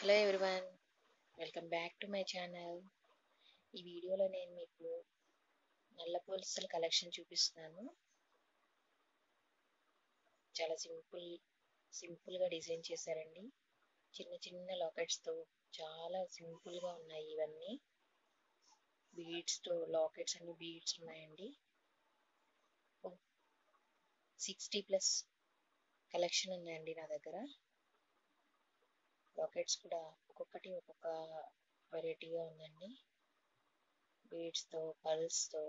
hello everyone welcome back to my channel ఈ వీడియోలో నేను మీకు నల్ల పూసల కలెక్షన్ చూపిస్తున్నాను చాలా సింపుల్ సింపుల్గా డిజైన్ చేశారండి చిన్న చిన్న లాకెట్స్తో చాలా సింపుల్గా ఉన్నాయి ఇవన్నీ బీడ్స్తో లాకెట్స్ అన్ని బీడ్స్ ఉన్నాయండి సిక్స్టీ ప్లస్ కలెక్షన్ ఉన్నాయండి నా దగ్గర లాకెట్స్ కూడా ఒక్కొక్కటి ఒక్కొక్క వెరైటీగా ఉందండి బీడ్స్తో పల్స్తో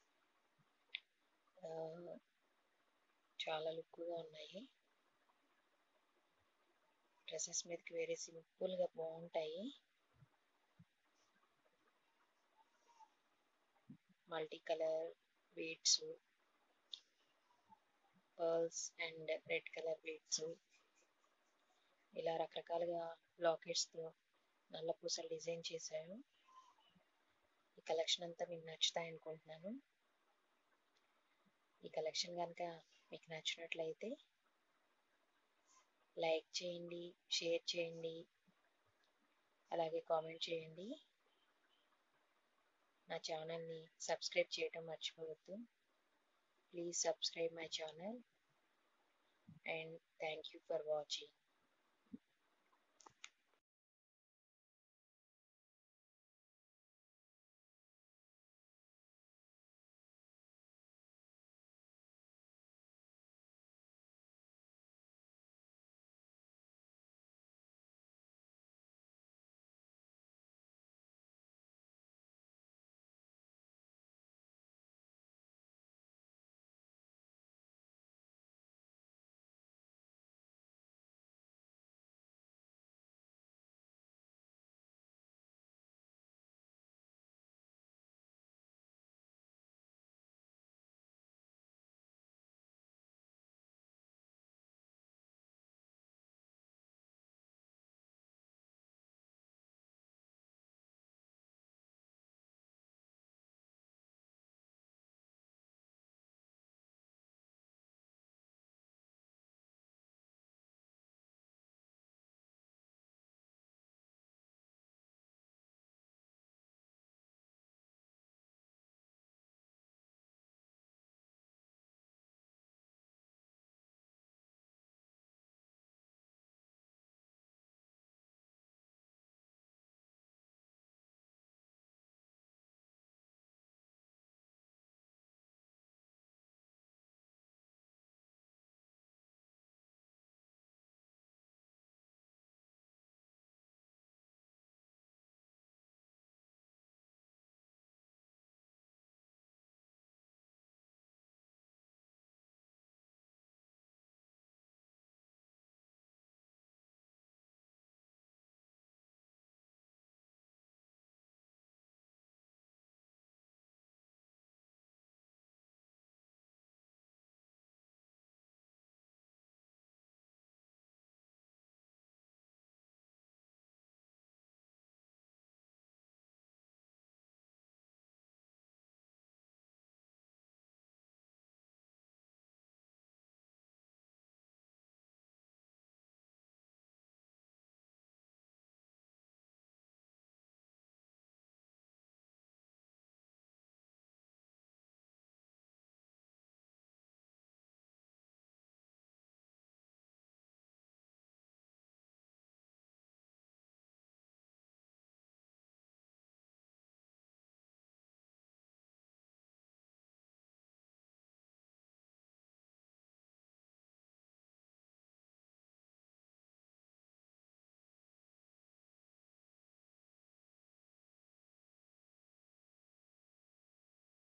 చాలా లుక్గా ఉన్నాయి డ్రెస్సెస్ మీదకి వేరే సింపుల్గా బాగుంటాయి multi colour beads pearls and red colour beads ఇలా రకరకాలుగా లాకెట్స్తో నల్ల పూసలు డిజైన్ చేశారు ఈ కలెక్షన్ అంతా మీకు నచ్చుతాయి అనుకుంటున్నాను ఈ కలెక్షన్ కనుక మీకు నచ్చినట్లయితే లైక్ చేయండి షేర్ చేయండి అలాగే కామెంట్ చేయండి నా ఛానల్ని సబ్స్క్రైబ్ చేయడం మర్చిపోవద్దు please subscribe my channel and thank you for watching